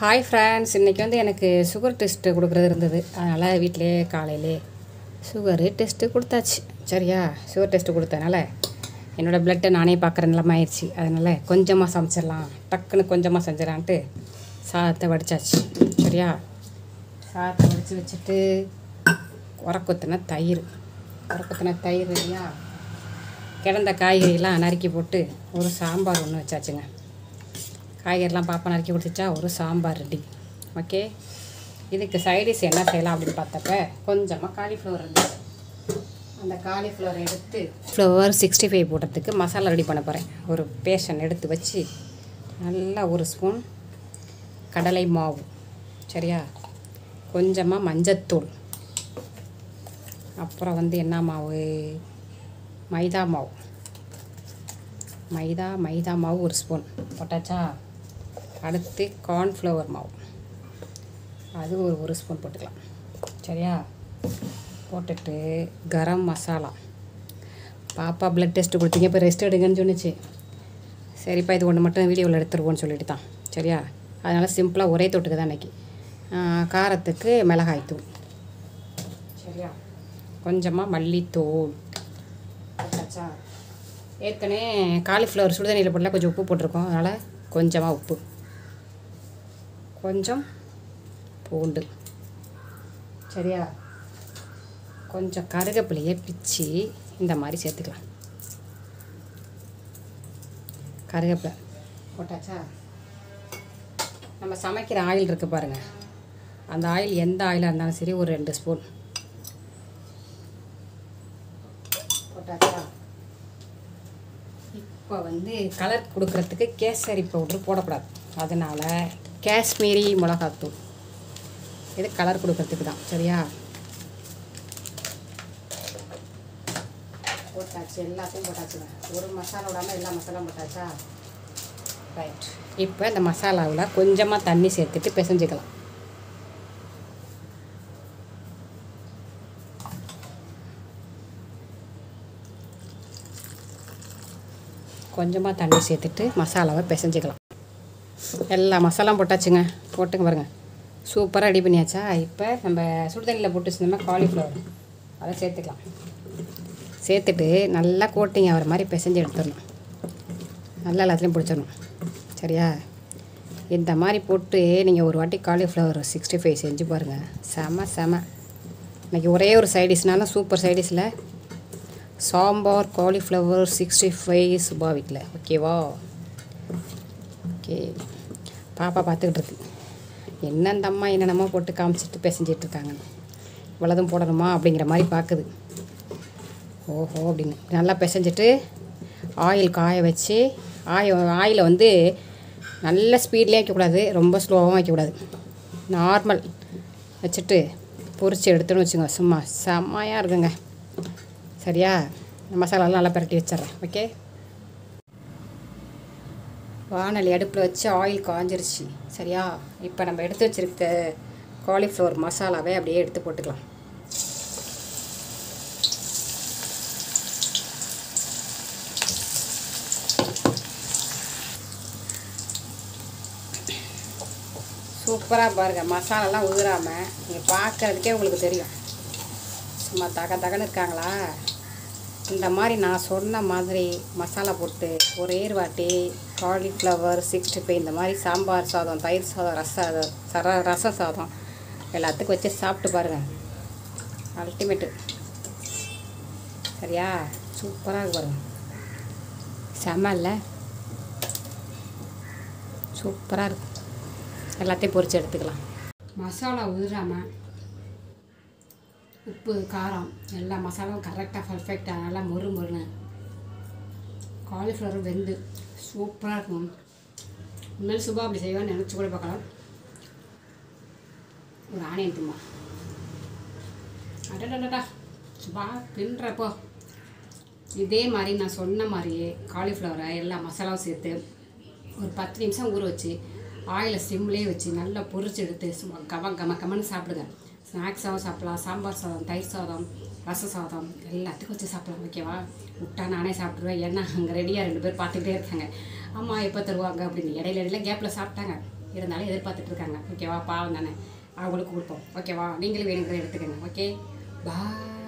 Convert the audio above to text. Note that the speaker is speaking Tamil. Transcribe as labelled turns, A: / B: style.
A: ஹாய் ஃப்ரெண்ட்ஸ் இன்றைக்கி வந்து எனக்கு சுகர் டெஸ்ட்டு கொடுக்குறது இருந்தது அதனால் வீட்டிலே காலையிலே சுகரு டெஸ்ட்டு கொடுத்தாச்சு சரியா சுகர் டெஸ்ட்டு கொடுத்தனால என்னோடய பிளட்டை நானே பார்க்குற நிலமை ஆயிடுச்சு அதனால் கொஞ்சமாக சமைச்சிடலாம் டக்குன்னு கொஞ்சமாக செஞ்சிடலான்ட்டு சாதத்தை வடித்தாச்சு சரியா சாதத்தை வடித்து வச்சுட்டு உரக்குத்தின தயிர் உரக்குத்தின தயிர் இல்லையா கிடந்த காய்கறியெல்லாம் நறுக்கி போட்டு ஒரு சாம்பார் ஒன்று வச்சாச்சுங்க காய்கறிலாம் பாப்பா நறுக்கி கொடுத்துச்சா ஒரு சாம்பார் ரெடி ஓகே இதுக்கு சைடிஷ் என்ன செய்யலாம் அப்படின்னு பார்த்தப்ப கொஞ்சமாக காலிஃப்ளவர் இருந்துச்சு அந்த காலிஃப்ளவர் எடுத்து ஃப்ளவர் சிக்ஸ்டி ஃபைவ் போடுறதுக்கு மசாலா ரெடி பண்ண போகிறேன் ஒரு பேஷன் எடுத்து வச்சு நல்லா ஒரு ஸ்பூன் கடலை மாவு சரியா கொஞ்சமாக மஞ்சத்தூள் அப்புறம் வந்து என்ன மாவு மைதா மாவு மைதா மைதா மாவு ஒரு ஸ்பூன் போட்டாச்சா அடுத்து கார்ன்ஃப்ளவர் மாவு அது ஒரு ஒரு ஸ்பூன் போட்டுக்கலாம் சரியா போட்டுட்டு கரம் மசாலா பாப்பா ப்ளட் டெஸ்ட் கொடுத்தீங்க இப்போ ரெஸ்ட் எடுங்கன்னு சொன்னிச்சு சரிப்பா இது ஒன்று மட்டும் வீடியோவில் எடுத்துருவோன்னு சொல்லிட்டு தான் சரியா அதனால் சிம்பிளாக ஒரே தொட்டுக்கு தான் அன்றைக்கி காரத்துக்கு மிளகாய்த்தூள் சரியா கொஞ்சமாக மல்லித்தூள் போட்டாச்சா ஏற்கனவே காலிஃப்ளவர் சுடுதண்ணியில் போட்டால் கொஞ்சம் உப்பு போட்டிருக்கோம் அதனால் கொஞ்சமாக உப்பு கொஞ்சம் பூண்டு சரியா கொஞ்சம் கருகப்பிலையை பிச்சு இந்த மாதிரி சேர்த்துக்கலாம் கருகப்பிலை போட்டாச்சா நம்ம சமைக்கிற ஆயில் இருக்குது பாருங்கள் அந்த ஆயில் எந்த ஆயிலாக இருந்தாலும் சரி ஒரு ரெண்டு ஸ்பூன் போட்டாச்சா இப்போ வந்து கலர் கொடுக்கறதுக்கு கேசரி பவுட்ரு போடக்கூடாது அதனால் காஷ்மீரி மிளகாத்தூள் இது கலர் கொடுக்கறதுக்கு தான் சரியா போட்டாச்சு எல்லாத்தையும் போட்டாச்சுங்க ஒரு மசாலா விடாமல் எல்லா மசாலாவும் போட்டாச்சா ரைட் இப்போ இந்த மசாலாவில் கொஞ்சமாக தண்ணி சேர்த்துட்டு பிசைஞ்சிக்கலாம் கொஞ்சமாக தண்ணி சேர்த்துட்டு மசாலாவை பிசைஞ்சிக்கலாம் எல்லா மசாலாவும் போட்டாச்சுங்க போட்டுங்க பாருங்கள் சூப்பராக ரெடி பண்ணியாச்சா இப்போ நம்ம சுடுதண்ணியில் போட்டு வச்சிருந்தோம்னா காலிஃப்ளவர் அதை சேர்த்துக்கலாம் சேர்த்துட்டு நல்லா கோட்டிங் ஆகிற மாதிரி பிசைஞ்சு எடுத்துடணும் நல்லா எல்லாத்துலேயும் பிடிச்சிடணும் சரியா இந்த மாதிரி போட்டு நீங்கள் ஒரு வாட்டி காலிஃப்ளவர் சிக்ஸ்டி ஃபைவ் செஞ்சு பாருங்கள் செம செம இன்றைக்கி ஒரே ஒரு சைடிஷ்னாலும் சூப்பர் சைடிஷில் sambar cauliflower sixty five Subha வீட்டில் ஓகேவா ஓகே பாப்பா பார்த்துக்கிட்டு இருக்கு என்ன அந்த அம்மா என்னென்னமோ போட்டு காமிச்சிட்டு பிசைஞ்சிட்டு இருக்காங்க இவ்வளோதும் போடணுமா அப்படிங்கிற மாதிரி பார்க்குது ஓஹோ அப்படின்னு நல்லா பிசைஞ்சிட்டு ஆயில் காய வச்சு ஆய ஆயிலை வந்து நல்ல ஸ்பீட்லேயே வைக்கக்கூடாது ரொம்ப ஸ்லோவாகவும் வைக்கக்கூடாது நார்மல் வச்சுட்டு பொரிச்சு எடுத்துன்னு வச்சுங்க சும்மா செம்மையாக இருக்குங்க சரியா மசாலாலாம் நல்லா பரட்டி வச்சிட்றேன் ஓகே வானல் அடுப்பில் வச்சு ஆயில் காஞ்சிருச்சு சரியா இப்போ நம்ம எடுத்து வச்சுருக்க காலிஃப்ளவர் மசாலாவை அப்படியே எடுத்து போட்டுக்கலாம் சூப்பராக பாருங்கள் மசாலாலாம் உதிராமல் நீங்கள் பார்க்குறதுக்கே உங்களுக்கு தெரியும் சும்மா தக தகன்னு இருக்காங்களா இந்த மாதிரி நான் சொன்ன மாதிரி மசாலா போட்டு ஒரே ஒரு வாட்டி காலிஃப்ளவர் சிக்ஸ்டி ஃபைவ் இந்த மாதிரி சாம்பார் சாதம் தயிர் சாதம் ரச சாதம் சர ரச சாதம் எல்லாத்துக்கும் வச்சு சாப்பிட்டு பாருங்கள் அல்டிமேட்டு சரியா சூப்பராக இருக்கு பாருங்கள் செம்ம இல்லை சூப்பராக இருக்கு எல்லாத்தையும் பொரித்து எடுத்துக்கலாம் மசாலா உதிராமல் உப்பு காரம் எல்லா மசாலாவும் கரெக்டாக பர்ஃபெக்டாக நல்லா மொறு மொறுன்னு காலிஃப்ளவர் வெந்து சூப்பராக இருக்கும் உண்மையில சுபா அப்படி செய்வான்னு நினச்சி கூட பார்க்கலாம் ஒரு ஆனியன் தும்மா அடடடா சுபா பின்றப்போ இதே மாதிரி நான் சொன்ன மாதிரியே காலிஃப்ளவரை எல்லா மசாலாவும் சேர்த்து ஒரு பத்து நிமிஷம் ஊற வச்சு ஆயிலை சிம்லேயே வச்சு நல்லா பொரிச்சு எடுத்து சும்மா கம கம கமன்னு சாப்பிடுங்க ஸ்நாக்ஸாகவும் சாப்பிடலாம் சாம்பார் சாதம் தயிர் சாதம் ரச சாதம் எல்லாத்துக்கும் வச்சு சாப்பிடலாம் ஓகேவா விட்டா நானே சாப்பிட்ருவேன் ஏன்னா அங்கே ரெடியாக ரெண்டு பேர் பார்த்துக்கிட்டே இருக்காங்க அம்மா எப்போ தருவாங்க அப்படின்னு இடையில இடையில கேப்பில் சாப்பிட்டாங்க இருந்தாலும் எதிர்பார்த்துட்டு இருக்காங்க ஓகவா பாவம் தானே அவங்களுக்கு கொடுப்போம் ஓகேவா நீங்களும் வேணுங்கிற எடுத்துக்கோங்க ஓகே பாய்